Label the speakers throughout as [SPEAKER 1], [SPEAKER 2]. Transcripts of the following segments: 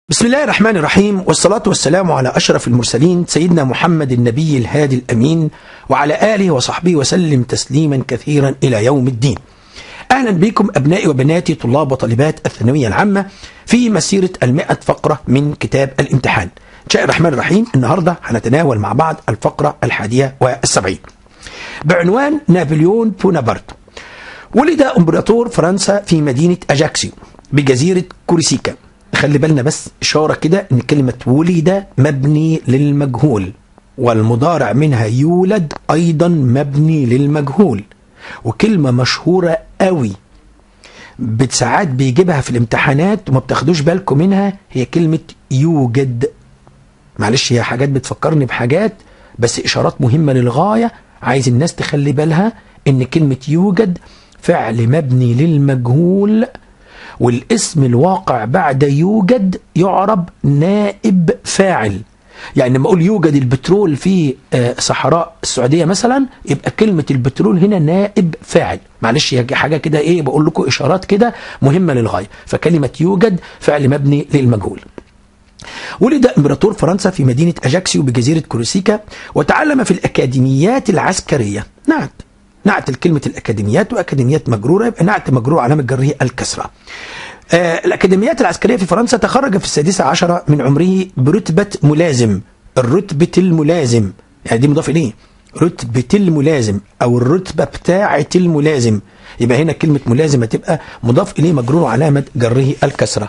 [SPEAKER 1] بسم الله الرحمن الرحيم والصلاة والسلام على أشرف المرسلين سيدنا محمد النبي الهادي الأمين وعلى آله وصحبه وسلم تسليما كثيرا إلى يوم الدين أهلا بكم أبنائي وبناتي طلاب وطالبات الثانوية العامة في مسيرة المئة فقرة من كتاب الامتحان إن شاء الرحمن الرحيم النهاردة هنتناول مع بعض الفقرة الحادية والسبعين بعنوان نابليون بونابرت ولد امبراطور فرنسا في مدينة أجاكسيو بجزيرة كورسيكا خلي بالنا بس إشارة كده إن كلمة ولد مبني للمجهول والمضارع منها يولد أيضا مبني للمجهول وكلمة مشهورة قوي ساعات بيجيبها في الامتحانات وما بتاخدوش بالكم منها هي كلمة يوجد معلش هي حاجات بتفكرني بحاجات بس إشارات مهمة للغاية عايز الناس تخلي بالها إن كلمة يوجد فعل مبني للمجهول والاسم الواقع بعد يوجد يعرب نائب فاعل يعني لما اقول يوجد البترول في صحراء السعوديه مثلا يبقى كلمه البترول هنا نائب فاعل معلش هي حاجه كده ايه بقول لكم اشارات كده مهمه للغايه فكلمه يوجد فعل مبني للمجهول ولد امبراطور فرنسا في مدينه اجاكسيو بجزيره كورسيكا وتعلم في الاكاديميات العسكريه نعت نعت الكلمة الأكاديميات وأكاديميات مجرورة يبقى نعت مجرور علامة جره الكسرة آه الأكاديميات العسكرية في فرنسا تخرج في السادسة عشرة من عمره برتبة ملازم الرتبة الملازم يعني دي مضاف إليه رتبة الملازم أو الرتبة بتاعة الملازم يبقى هنا كلمة ملازم هتبقى مضاف إليه مجرور علامة جره الكسرة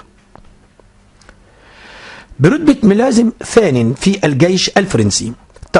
[SPEAKER 1] برتبة ملازم ثان في الجيش الفرنسي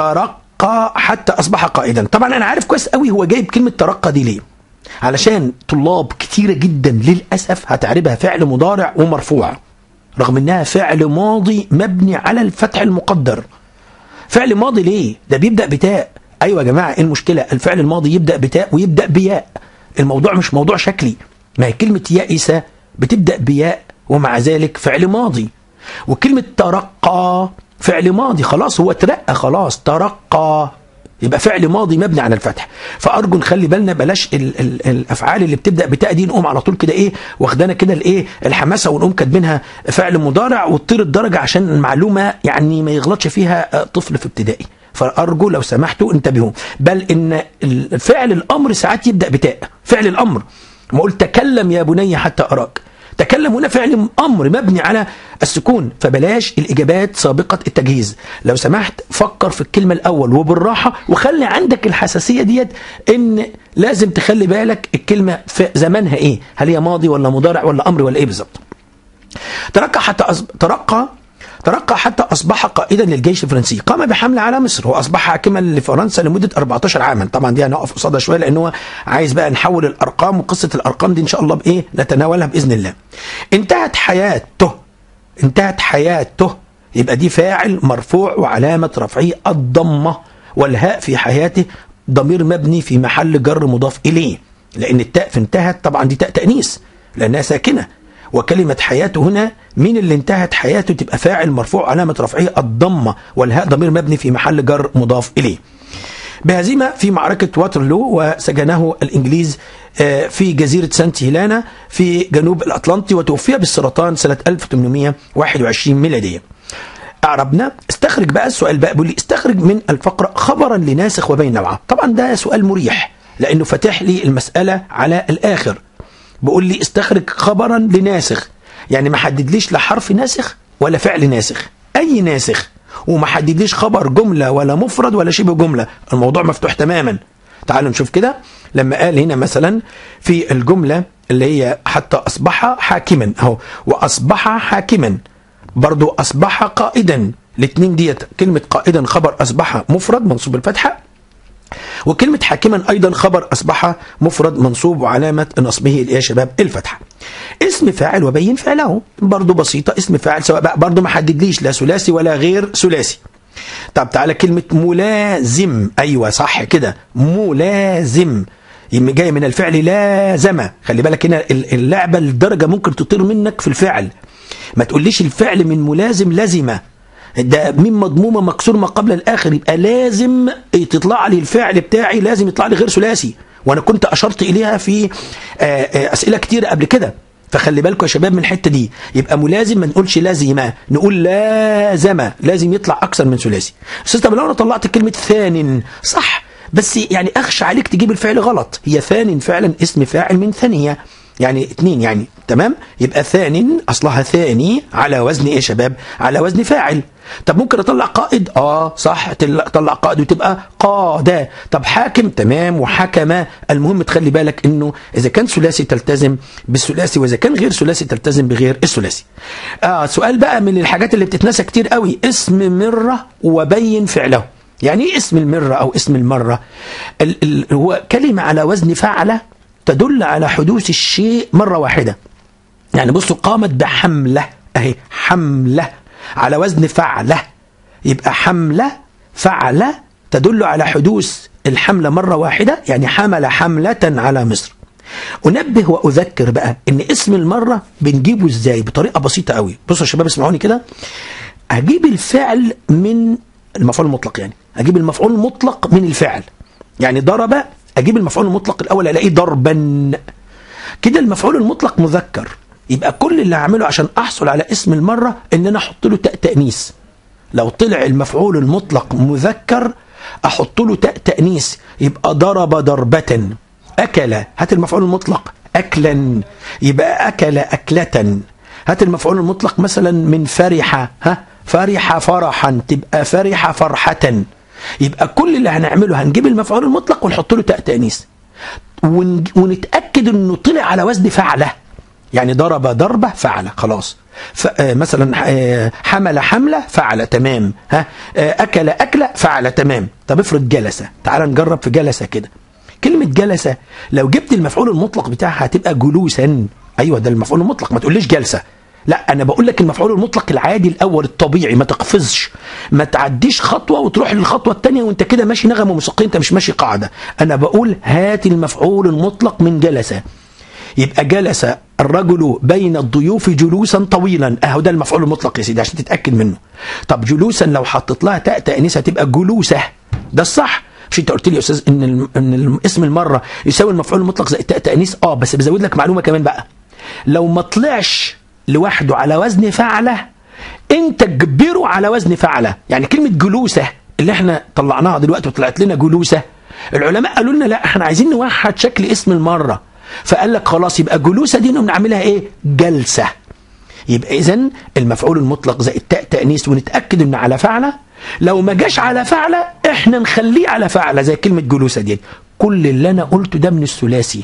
[SPEAKER 1] ترقى حتى اصبح قائدا طبعا انا عارف كويس قوي هو جايب كلمه ترقى دي ليه علشان طلاب كتيره جدا للاسف هتعربها فعل مضارع ومرفوع رغم انها فعل ماضي مبني على الفتح المقدر فعل ماضي ليه ده بيبدا بتاء ايوه يا جماعه ايه المشكله الفعل الماضي يبدا بتاء ويبدا بياء الموضوع مش موضوع شكلي ما هي كلمه يائس بتبدا بياء ومع ذلك فعل ماضي وكلمه ترقى فعل ماضي خلاص هو ترقى خلاص ترقى يبقى فعل ماضي مبني على الفتح فارجو نخلي بالنا بلاش ال ال الافعال اللي بتبدا بتاء دي نقوم على طول كده ايه واخدانا كده الايه الحماسه ونقوم كاتبينها فعل مضارع وتطير الدرجه عشان المعلومه يعني ما يغلطش فيها طفل في ابتدائي فارجو لو سمحتوا انتبهوا بل ان فعل الامر ساعات يبدا بتاء فعل الامر ما قلت تكلم يا بني حتى اراك تكلم هنا فعل امر مبني على السكون فبلاش الاجابات سابقه التجهيز لو سمحت فكر في الكلمه الاول وبالراحه وخلي عندك الحساسيه ديت ان لازم تخلي بالك الكلمه في زمانها ايه هل هي ماضي ولا مضارع ولا امر ولا ايه بالظبط ترقى حتى أصب... ترقى ترقى حتى أصبح قائدا للجيش الفرنسي قام بحملة على مصر وأصبح حاكما لفرنسا لمدة 14 عاما طبعا دي هنقف قصادها شوية لأن هو عايز بقى نحول الأرقام وقصة الأرقام دي إن شاء الله بإيه نتناولها بإذن الله انتهت حياته انتهت حياته يبقى دي فاعل مرفوع وعلامة رفعه الضمة والهاء في حياته ضمير مبني في محل جر مضاف إليه لأن التاء في انتهت طبعا دي تاء تأنيس لأنها ساكنة وكلمة حياته هنا مين اللي انتهت حياته تبقى فاعل مرفوع علامة رفعه الضمة والهاء ضمير مبني في محل جر مضاف إليه بهزيمة في معركة واترلو وسجنه الإنجليز في جزيرة سانت هيلانا في جنوب الأطلنطي وتوفي بالسرطان سنة 1821 ميلادية أعربنا استخرج بقى السؤال بقى بيقول لي استخرج من الفقرة خبرا لناسخ وبين نوعه طبعا ده سؤال مريح لأنه فتح لي المسألة على الآخر بيقول لي استخرج خبرا لناسخ يعني ما حددليش لا حرف ناسخ ولا فعل ناسخ اي ناسخ وما حددليش خبر جمله ولا مفرد ولا شبه جمله الموضوع مفتوح تماما تعالوا نشوف كده لما قال هنا مثلا في الجمله اللي هي حتى اصبح حاكما اهو واصبح حاكما برضو اصبح قائدا الاثنين ديت كلمه قائدا خبر اصبح مفرد منصوب الفتحه وكلمة حاكما أيضا خبر أصبح مفرد منصوب وعلامة نصبه يا شباب الفتحة اسم فاعل وبين فعله برضو بسيطة اسم فاعل سواء بقى برضو ما حددليش لا ثلاثي ولا غير ثلاثي طب تعالى كلمة ملازم أيوة صح كده ملازم جاي من الفعل لازم خلي بالك هنا اللعبة الدرجة ممكن تطير منك في الفعل ما تقوليش الفعل من ملازم لازمة ده ميم مضمومه مكسور ما قبل الاخر يبقى لازم تطلع لي الفعل بتاعي لازم يطلع لي غير ثلاثي وانا كنت اشرت اليها في اسئله كتير قبل كده فخلي بالكم يا شباب من الحته دي يبقى ملازم ما نقولش لازم نقول لازم لازم يطلع اكثر من ثلاثي استاذ طب لو انا طلعت كلمه ثان صح بس يعني اخشى عليك تجيب الفعل غلط هي ثان فعلا اسم فاعل من ثانيه يعني اتنين يعني تمام يبقى ثان اصلها ثاني على وزن ايه يا شباب على وزن فاعل طب ممكن اطلع قائد اه صح تطلع قائد وتبقى قادة طب حاكم تمام وحكم المهم تخلي بالك انه اذا كان ثلاثي تلتزم بالثلاثي واذا كان غير ثلاثي تلتزم بغير الثلاثي اه سؤال بقى من الحاجات اللي بتتنسى كتير قوي اسم مرة وبين فعله يعني ايه اسم المرة او اسم المرة ال ال هو كلمة على وزن فعله تدل على حدوث الشيء مرة واحدة يعني بصوا قامت بحملة اهي حملة على وزن فعلة يبقى حملة فعلة تدل على حدوث الحملة مرة واحدة يعني حمل حملة على مصر أنبه وأذكر بقى إن اسم المرة بنجيبه إزاي بطريقة بسيطة قوي بصوا يا شباب اسمعوني كده أجيب الفعل من المفعول المطلق يعني أجيب المفعول المطلق من الفعل يعني ضرب أجيب المفعول المطلق الأول ألاقيه ضربا كده المفعول المطلق مذكر يبقى كل اللي هعمله عشان احصل على اسم المره ان انا احط له تاء تانيث لو طلع المفعول المطلق مذكر احط له تاء تانيث يبقى ضرب ضربه اكل هات المفعول المطلق اكلا يبقى اكل اكله هات المفعول المطلق مثلا من فرح ها فرح فرحا تبقى فرح فرحه يبقى كل اللي هنعمله هنجيب المفعول المطلق ونحط له تاء تانيث ونتاكد انه طلع على وزن فعله يعني ضرب ضربة فعل خلاص مثلا حمل حملة فعل تمام ها أكل أكلة فعل تمام طب افرض جلسة تعال نجرب في جلسة كده كلمة جلسة لو جبت المفعول المطلق بتاعها هتبقى جلوسا أيوة ده المفعول المطلق ما تقوليش جلسة لا انا بقول لك المفعول المطلق العادي الاول الطبيعي ما تقفزش ما تعديش خطوه وتروح للخطوه الثانيه وانت كده ماشي نغمه موسيقيه انت مش ماشي قاعده انا بقول هات المفعول المطلق من جلسه يبقى جلس الرجل بين الضيوف جلوسا طويلا اهو ده المفعول المطلق يا سيدي عشان تتاكد منه طب جلوسا لو حطيت لها تاء تانيثه تبقى جلوسه ده الصح مش انت قلت لي يا استاذ ان ال ان اسم المره يساوي المفعول المطلق زي التاء تانيث اه بس بزود لك معلومه كمان بقى لو ما طلعش لوحده على وزن فعله انت تجبره على وزن فعله يعني كلمه جلوسه اللي احنا طلعناها دلوقتي وطلعت لنا جلوسه العلماء قالوا لنا لا احنا عايزين نوحد شكل اسم المره فقال لك خلاص يبقى جلوسه دي نعملها ايه جلسه يبقى اذا المفعول المطلق زي التاء تانيث ونتاكد ان على فعله لو ما جاش على فعله احنا نخليه على فعله زي كلمه جلوسه دي كل اللي انا قلته ده من الثلاثي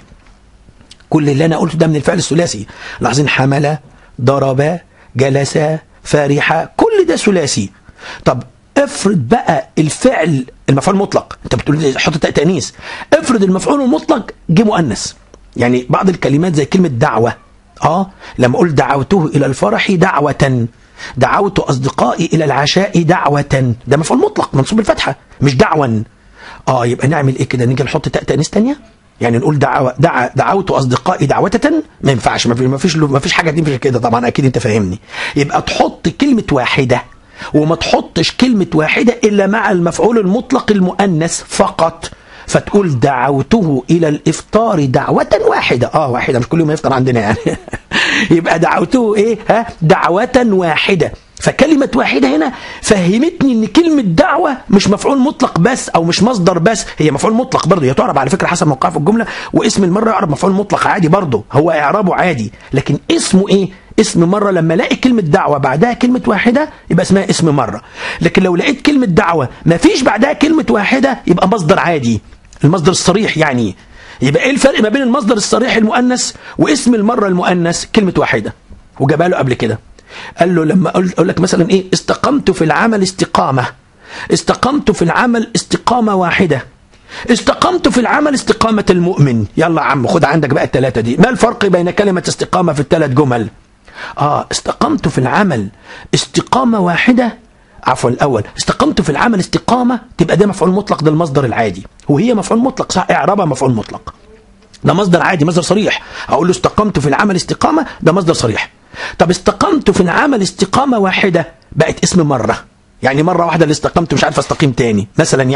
[SPEAKER 1] كل اللي انا قلته ده من الفعل الثلاثي لاحظين حمل ضرب جلس فرح كل ده ثلاثي طب افرض بقى الفعل المفعول المطلق انت بتقول لي حط تاء تانيث افرض المفعول المطلق جه مؤنث يعني بعض الكلمات زي كلمة دعوة اه لما اقول دعوته الى الفرح دعوة دعوت اصدقائي الى العشاء دعوة ده مفعول مطلق منصوب الفتحة مش دعوا اه يبقى نعمل ايه كده نيجي نحط تاء تانيث تانية يعني نقول دعوة دع دعوت اصدقائي دعوة ما ينفعش ما فيش ما فيش حاجة دي كده طبعا اكيد انت فاهمني يبقى تحط كلمة واحدة وما تحطش كلمة واحدة إلا مع المفعول المطلق المؤنث فقط فتقول دعوته إلى الإفطار دعوة واحدة آه واحدة مش كل يوم يفطر عندنا يعني يبقى دعوته إيه ها دعوة واحدة فكلمة واحدة هنا فهمتني ان كلمة دعوة مش مفعول مطلق بس او مش مصدر بس هي مفعول مطلق برضه هي تعرب على فكرة حسب موقعها في الجملة واسم المرة يعرب مفعول مطلق عادي برضه هو اعرابه عادي لكن اسمه ايه اسم مرة لما الاقي كلمة دعوة بعدها كلمة واحدة يبقى اسمها اسم مرة لكن لو لقيت كلمة دعوة ما فيش بعدها كلمة واحدة يبقى مصدر عادي المصدر الصريح يعني يبقى ايه الفرق ما بين المصدر الصريح المؤنث واسم المرة المؤنث كلمة واحدة وجابها له قبل كده قال له لما اقول لك مثلا ايه استقمت في العمل استقامة استقمت في العمل استقامة واحدة استقمت في العمل استقامة المؤمن يلا يا عم خد عندك بقى الثلاثة دي ما الفرق بين كلمة استقامة في الثلاث جمل اه استقمت في العمل استقامة واحدة عفوا الأول استقمت في العمل استقامة تبقى ده مفعول مطلق ده المصدر العادي وهي مفعول مطلق صح اعرابها مفعول مطلق ده مصدر عادي مصدر صريح اقول له استقمت في العمل استقامة ده مصدر صريح طب استقمت في العمل استقامة واحدة بقت اسم مرة يعني مرة واحدة اللي استقمت مش عارف استقيم تاني مثلا يعني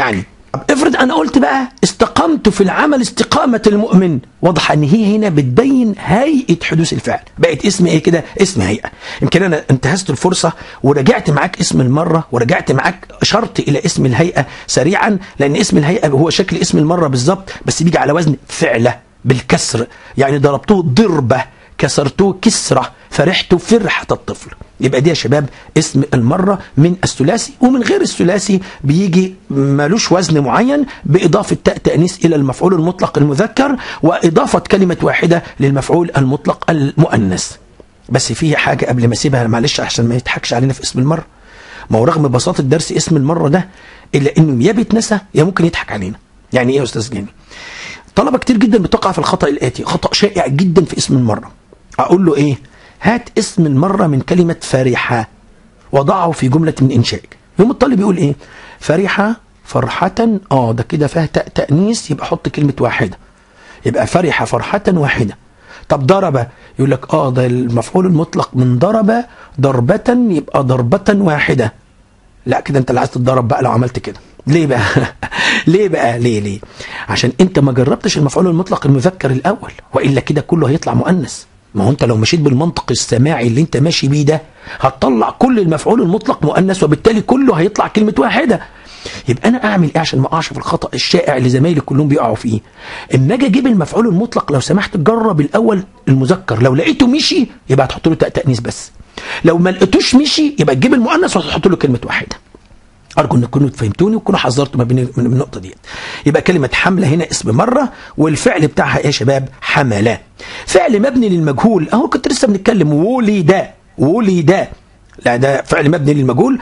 [SPEAKER 1] طب افرض انا قلت بقى استقمت في العمل استقامة المؤمن واضح ان هي هنا بتبين هيئة حدوث الفعل بقت اسم ايه كده اسم هيئة يمكن انا انتهزت الفرصة ورجعت معاك اسم المرة ورجعت معاك اشرت الى اسم الهيئة سريعا لان اسم الهيئة هو شكل اسم المرة بالظبط بس بيجي على وزن فعلة بالكسر يعني ضربته ضربة كسرته كسرة فرحت فرحة الطفل يبقى دي يا شباب اسم المرة من الثلاثي ومن غير الثلاثي بيجي مالوش وزن معين بإضافة تاء تأنيث إلى المفعول المطلق المذكر وإضافة كلمة واحدة للمفعول المطلق المؤنث بس فيه حاجة قبل ما اسيبها معلش عشان ما يضحكش علينا في اسم المرة ما هو رغم بساطة درس اسم المرة ده إلا إنه يا بيتنسى يا ممكن يضحك علينا يعني إيه يا أستاذ جاني طلبة كتير جدا بتقع في الخطأ الآتي خطأ شائع جدا في اسم المرة أقول له إيه هات اسم المرة من كلمة فرحة وضعه في جملة من إنشائك يوم الطالب يقول إيه فرحة فرحة آه ده كده فيها تاء تأنيث يبقى حط كلمة واحدة يبقى فرحة فرحة واحدة طب ضرب يقول لك اه ده المفعول المطلق من ضرب ضربة يبقى ضربة واحدة لا كده انت اللي عايز تتضرب بقى لو عملت كده ليه بقى ليه بقى ليه ليه عشان انت ما جربتش المفعول المطلق المذكر الاول والا كده كله هيطلع مؤنث ما هو انت لو مشيت بالمنطق السماعي اللي انت ماشي بيه ده هتطلع كل المفعول المطلق مؤنث وبالتالي كله هيطلع كلمه واحده يبقى انا اعمل ايه عشان ما اقعش في الخطا الشائع اللي زمايلي كلهم بيقعوا فيه اما اجي اجيب المفعول المطلق لو سمحت جرب الاول المذكر لو لقيته مشي يبقى هتحط له تاء تانيث بس لو ما لقيتوش مشي يبقى تجيب المؤنث وتحط له كلمه واحده ارجو ان تكونوا فهمتوني وتكونوا حذرتوا ما بين من النقطه ديت يبقى كلمه حمله هنا اسم مره والفعل بتاعها ايه يا شباب حملا فعل مبني للمجهول اهو كنت لسه بنتكلم ولد ولد لا ده فعل مبني للمجهول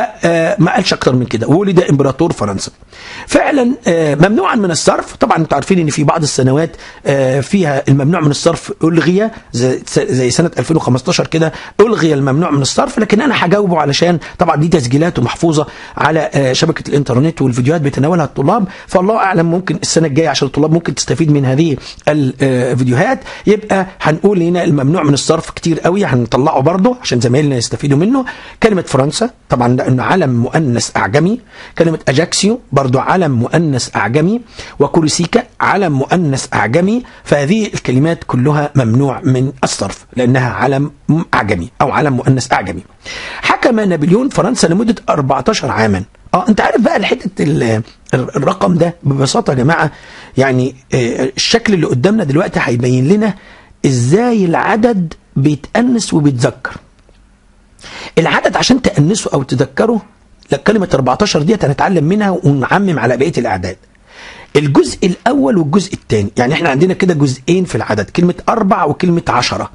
[SPEAKER 1] وما قالش اكتر من كده ولد امبراطور فرنسا فعلا ممنوعا من الصرف طبعا انتوا عارفين ان في بعض السنوات فيها الممنوع من الصرف الغي زي سنه 2015 كده الغي الممنوع من الصرف لكن انا هجاوبه علشان طبعا دي تسجيلات ومحفوظه على شبكه الانترنت والفيديوهات بتناولها الطلاب فالله اعلم ممكن السنه الجايه عشان الطلاب ممكن تستفيد من هذه الفيديوهات يبقى هنقول هنا الممنوع من الصرف كتير قوي هنطلعه برضه عشان زمايلنا يستفيدوا منه كلمة فرنسا طبعا لأنه علم مؤنث أعجمي كلمة أجاكسيو برضو علم مؤنث أعجمي وكورسيكا علم مؤنث أعجمي فهذه الكلمات كلها ممنوع من الصرف لأنها علم أعجمي أو علم مؤنث أعجمي حكم نابليون فرنسا لمدة 14 عاما اه انت عارف بقى حته الرقم ده ببساطه يا جماعه يعني الشكل اللي قدامنا دلوقتي هيبين لنا ازاي العدد بيتأنس وبيتذكر العدد عشان تأنسه أو تذكره كلمة 14 ديت هنتعلم منها ونعمم على بقية الأعداد الجزء الأول والجزء الثاني يعني احنا عندنا كده جزئين في العدد كلمة أربع وكلمة عشرة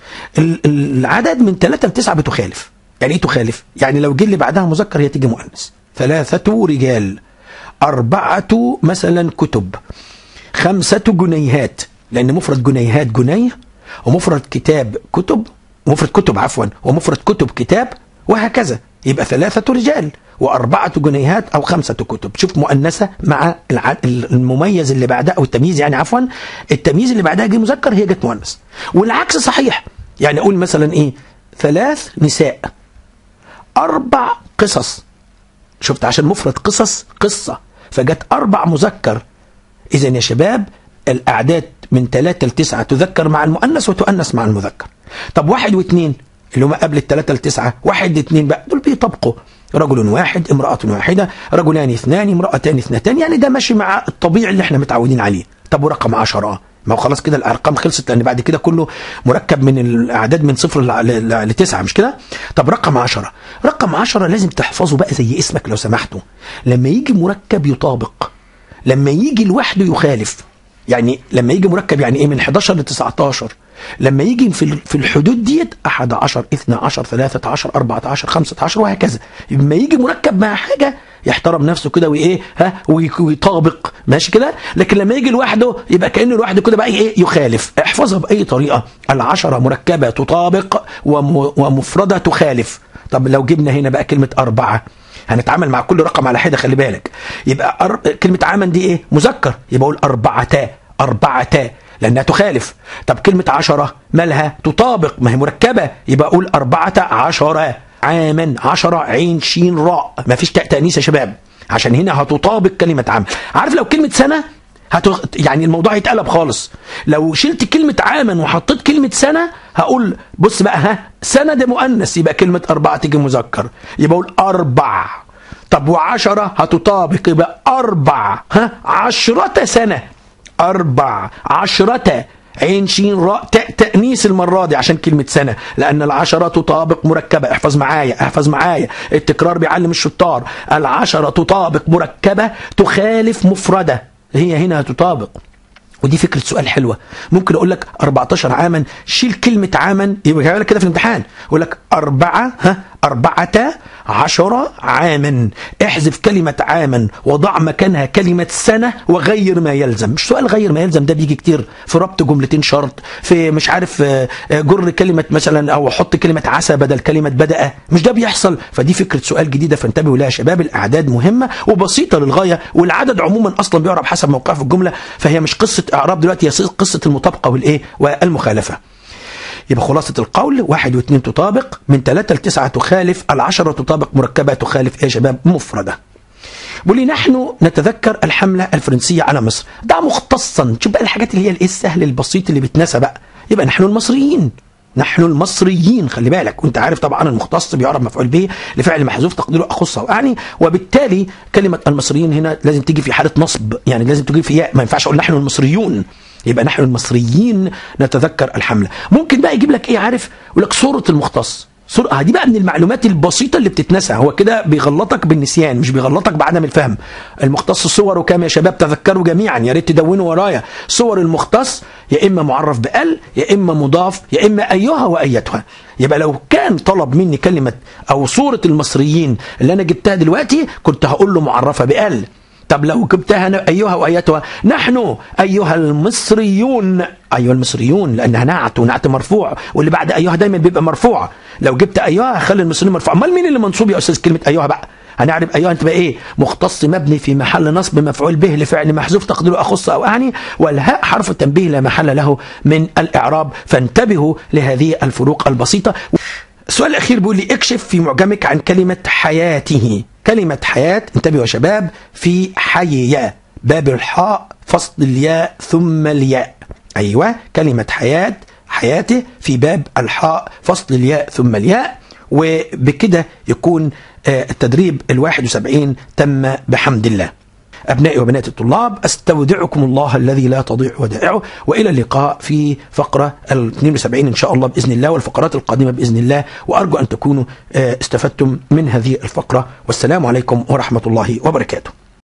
[SPEAKER 1] العدد من ثلاثة لتسعة بتخالف يعني ايه تخالف؟ يعني لو جه اللي بعدها مذكر هي تيجي مؤنث ثلاثة رجال أربعة مثلا كتب خمسة جنيهات لأن مفرد جنيهات جنيه ومفرد كتاب كتب مفرد كتب عفوا ومفرد كتب كتاب وهكذا يبقى ثلاثة رجال وأربعة جنيهات أو خمسة كتب شوف مؤنثة مع المميز اللي بعدها أو التمييز يعني عفوا التمييز اللي بعدها جه مذكر هي جت مؤنث والعكس صحيح يعني أقول مثلا إيه ثلاث نساء أربع قصص شفت عشان مفرد قصص قصة فجت أربع مذكر إذا يا شباب الأعداد من ثلاثة لتسعة تذكر مع المؤنث وتؤنث مع المذكر طب واحد واثنين اللي هم قبل الثلاثة لتسعة واحد اثنين بقى دول بيطبقوا رجل واحد امرأة واحدة رجلان اثنان امرأتان اثنتان يعني ده ماشي مع الطبيعي اللي احنا متعودين عليه طب ورقم عشرة ما هو خلاص كده الارقام خلصت لان بعد كده كله مركب من الاعداد من صفر لتسعه مش كده؟ طب رقم عشرة رقم عشرة لازم تحفظه بقى زي اسمك لو سمحتوا لما يجي مركب يطابق لما يجي لوحده يخالف يعني لما يجي مركب يعني ايه من 11 ل 19 لما يجي في في الحدود ديت 11 12 13 14 15 وهكذا لما يجي مركب مع حاجه يحترم نفسه كده وايه ها ويطابق ماشي كده لكن لما يجي لوحده يبقى كانه لوحده كده بقى ايه يخالف احفظها باي طريقه العشره مركبه تطابق ومفرده تخالف طب لو جبنا هنا بقى كلمه اربعه هنتعامل مع كل رقم على حده خلي بالك يبقى أر... كلمه عاما دي ايه مذكر يبقى اقول اربعتا اربعتا لانها تخالف طب كلمه عشره مالها تطابق ما هي مركبه يبقى اقول اربعه عشره عاما عشرة عين شين راء ما فيش تاء تانيث يا شباب عشان هنا هتطابق كلمة عام عارف لو كلمة سنة هتغ... يعني الموضوع يتقلب خالص لو شلت كلمة عاما وحطيت كلمة سنة هقول بص بقى ها سنة ده مؤنث يبقى كلمة أربعة تيجي مذكر يبقى أقول أربع طب وعشرة هتطابق يبقى أربع ها عشرة سنة أربع عشرة عين شين راء تاء تأنيس المرة دي عشان كلمة سنة لأن العشرة تطابق مركبة احفظ معايا احفظ معايا التكرار بيعلم الشطار العشرة تطابق مركبة تخالف مفردة هي هنا تطابق ودي فكرة سؤال حلوة ممكن أقول لك 14 عاما شيل كلمة عاما يبقى لك كده في الامتحان يقول لك أربعة ها أربعة عشر عاما احذف كلمة عاما وضع مكانها كلمة سنة وغير ما يلزم مش سؤال غير ما يلزم ده بيجي كتير في ربط جملتين شرط في مش عارف جر كلمة مثلا أو حط كلمة عسى بدل كلمة بدأ مش ده بيحصل فدي فكرة سؤال جديدة فانتبهوا لها يا شباب الأعداد مهمة وبسيطة للغاية والعدد عموما أصلا بيعرب حسب موقعه في الجملة فهي مش قصة إعراب دلوقتي هي قصة المطابقة والإيه والمخالفة يبقى خلاصة القول واحد واثنين تطابق من ثلاثة لتسعة تخالف العشرة تطابق مركبة تخالف إيه يا شباب مفردة بيقول نحن نتذكر الحملة الفرنسية على مصر ده مختصا شوف بقى الحاجات اللي هي الايه السهل البسيط اللي بتنسى بقى يبقى نحن المصريين نحن المصريين خلي بالك وانت عارف طبعا المختص بيعرب مفعول به لفعل محذوف تقديره اخص او اعني وبالتالي كلمه المصريين هنا لازم تيجي في حاله نصب يعني لازم تجي في ياء ما ينفعش اقول نحن المصريون يبقى نحن المصريين نتذكر الحمله ممكن بقى يجيب لك ايه عارف يقول لك صوره المختص صورة دي بقى من المعلومات البسيطة اللي بتتنسى هو كده بيغلطك بالنسيان مش بيغلطك بعدم الفهم المختص صوره كام يا شباب تذكروا جميعا يا ريت تدونوا ورايا صور المختص يا إما معرف بال يا إما مضاف يا إما أيها وأيتها يبقى لو كان طلب مني كلمة أو صورة المصريين اللي أنا جبتها دلوقتي كنت هقول له معرفة بال طب لو جبتها أنا أيها وأيتها نحن أيها المصريون أيها المصريون لأنها نعت ونعت مرفوع واللي بعد أيها دايما بيبقى مرفوع لو جبت أيها خلي المصريين مرفوع أمال مين اللي منصوب يا أستاذ كلمة أيها بقى هنعرف أيها أنت بقى إيه مختص مبني في محل نصب مفعول به لفعل محذوف تقديره أخص أو أعني والهاء حرف التنبيه لا محل له من الإعراب فانتبهوا لهذه الفروق البسيطة السؤال الأخير بيقول لي اكشف في معجمك عن كلمة حياته كلمة حياة انتبهوا يا شباب في حيا باب الحاء فصل الياء ثم الياء أيوة كلمة حياة حياته في باب الحاء فصل الياء ثم الياء وبكده يكون التدريب الواحد وسبعين تم بحمد الله أبنائي وبنات الطلاب أستودعكم الله الذي لا تضيع ودائعه وإلى اللقاء في فقرة ال 72 إن شاء الله بإذن الله والفقرات القادمة بإذن الله وأرجو أن تكونوا استفدتم من هذه الفقرة والسلام عليكم ورحمة الله وبركاته